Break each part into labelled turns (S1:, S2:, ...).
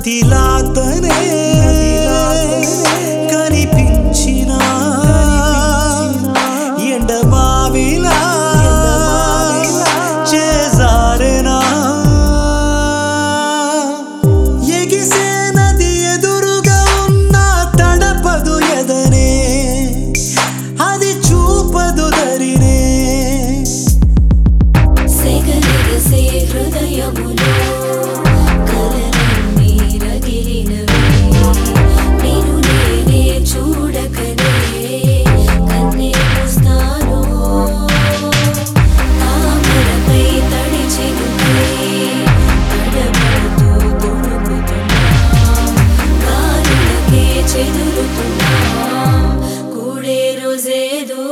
S1: నదిలాతనే కనిపించిన ఎండమావిలా చేజారెనా ఎగిసే నది ఎదురుగా ఉన్న తడపదు ఎదనే అది చూపదు దరినే
S2: సెగలెగసే హృదయములో కలలన్నీ రగిలినవి. నిన్ను నేనే చూడకనే కన్నే మూస్తాను. తామరపై తడి చినుకై తడబడుతూ తొణుకుతున్నా. గాలులకే చెదురుతున్నా. కూడే రోజేదో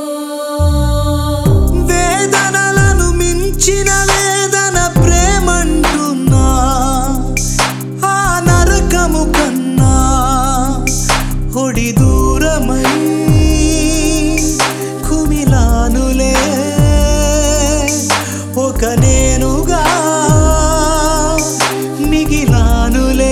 S1: వేదనలను మించిన వేదన ప్రేమంటున్నా ఆ నరకము కన్నా ఒడి దూరమై కుమిలానులే ఒక నేనుగా మిగిలానులే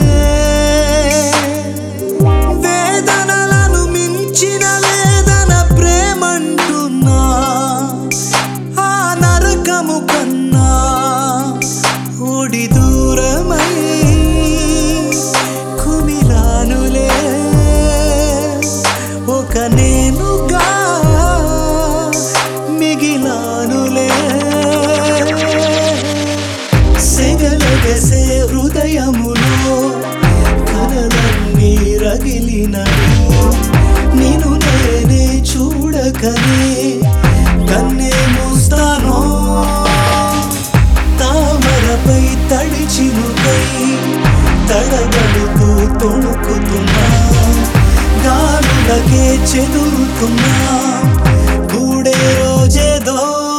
S1: వేదనలను మించిన వేదన ప్రేమంటున్నా ఆ నరకము కన్నా ఒడి దూరమై కుమిలానులే ఒక నేనుగా మిగిలానులే సెగలగసే హృదయములో కలలన్నీ రగిలినవి నేను నేనే చూడకనే కన్నే మూస్తాను తామరపై తడి చినుకై తడబడుతూ తొణుకుతున్నా గాలులకే చెదురుతున్నా కూడే రోజేదో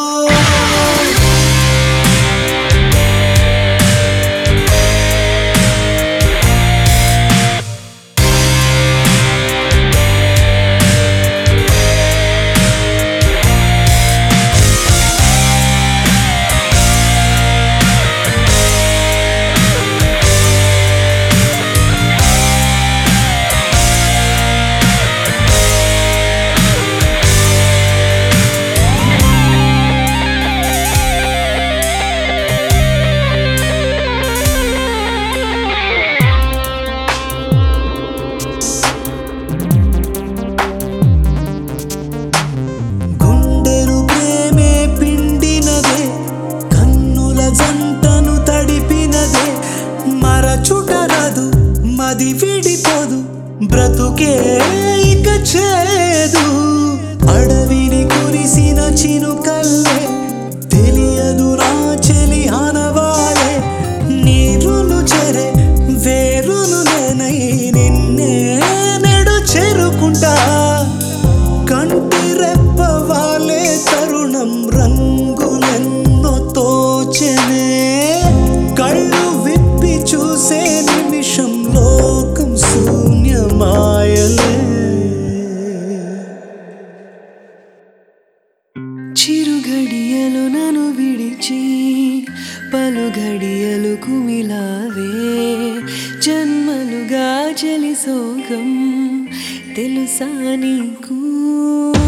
S1: గుండెను ప్రేమే పిండినదే కన్నుల జంటను తడిపినదే మరచుటరదు మది విడిపోదు బ్రతుకే ఇక చేదు అడవిని కురిసిన చినుకల్లే తెలియదు నా చెలి ఆనవాలే నీరులు చెరే వేరును నేనై నిన్నే నెడు చేరుకుంటా కంటి రెప్పవాలే తరుణం రంగులెన్నో తోచెనే కళ్ళు విప్పి చూసే నిమిషం లోకం శూన్యమాయలే చిరు గడియలు నన్ను విడిచి పలు గడియలు కుమిలావే జన్మలుగా చలి సోగం తెలుసా నీకు